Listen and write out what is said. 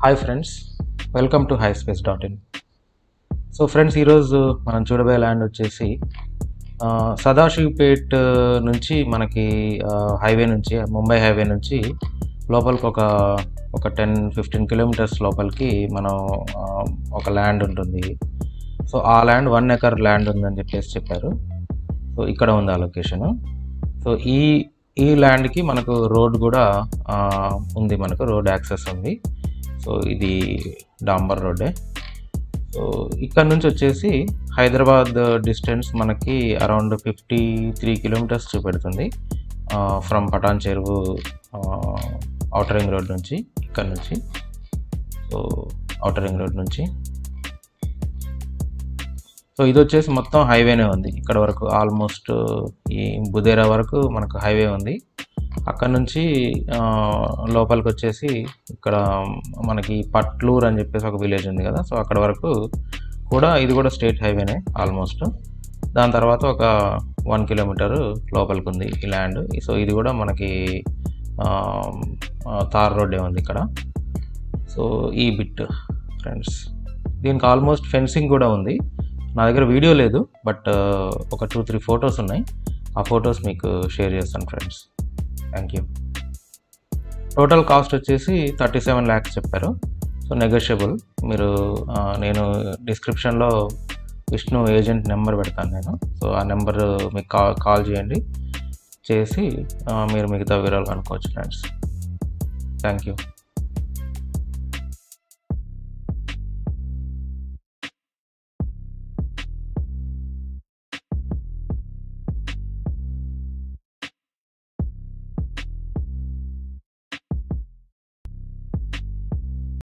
hi friends welcome to hi space dot in so friends ఈరోజు మనం చూడబోయే land వచ్చేసి ఆ, సదాశివ్పేట్ నుంచి మనకి ఆ, హైవే నుంచి ముంబై హైవే నుంచి లోపలికి ఒక ఒక టెన్ ఫిఫ్టీన్ కిలోమీటర్స్ లోపలికి మనం ఆ, ఒక ల్యాండ్ ఉంటుంది సో ఆ ల్యాండ్ వన్ ఎకర్ ల్యాండ్ ఉందని చెప్పేసి చెప్పారు సో ఇక్కడ ఉంది ఆ లొకేషన్ సో ఈ ఈ ల్యాండ్కి మనకు రోడ్ కూడా ఆ, ఉంది మనకు రోడ్ యాక్సెస్ ఉంది సో ఇది డాంబర్ రోడ్డే సో ఇక్కడ నుంచి వచ్చేసి హైదరాబాద్ డిస్టెన్స్ మనకి అరౌండ్ ఫిఫ్టీ త్రీ కిలోమీటర్స్ చూపెడుతుంది from Patan Cheruvu outer ring road నుంచి ఇక్కడ నుంచి సో అవుటర్ రింగ్ రోడ్ నుంచి సో ఇది వచ్చేసి మొత్తం హైవేనే ఉంది ఇక్కడ వరకు ఆల్మోస్ట్ ఈ బుదేరా వరకు మనకు హైవే ఉంది అక్కడ నుంచి ఆ, లోపలికి వచ్చేసి ఇక్కడ మనకి పట్లూర్ అని చెప్పేసి ఒక విలేజ్ ఉంది కదా సో అక్కడ వరకు కూడా ఇది కూడా స్టేట్ హైవేనే ఆల్మోస్ట్ దాని తర్వాత ఒక వన్ కిలోమీటర్ లోపలికి ఉంది ఈ ల్యాండ్ సో ఇది కూడా మనకి ఆ, ఆ, తార్ రోడ్డే ఉంది ఇక్కడ సో ఈ బిట్ ఫ్రెండ్స్ దీనికి ఆల్మోస్ట్ ఫెన్సింగ్ కూడా ఉంది నా దగ్గర వీడియో లేదు బట్ ఒక టూ త్రీ ఫొటోస్ ఉన్నాయి ఆ ఫొటోస్ మీకు షేర్ చేస్తాను friends thank you total cost వచ్చేసి థర్టీ సెవెన్ ల్యాక్స్ చెప్పారు సో నెగోషియబుల్ మీరు ఆ, నేను డిస్క్రిప్షన్లో విష్ణు ఏజెంట్ నెంబర్ పెడతాను నేను సో ఆ నెంబర్ మీకు కాల్ కాల్ చేయండి చేసి ఆ, మీరు మిగతా వివరాలు కనుక్కోవచ్చు ఫ్రెండ్స్ థ్యాంక్ యూ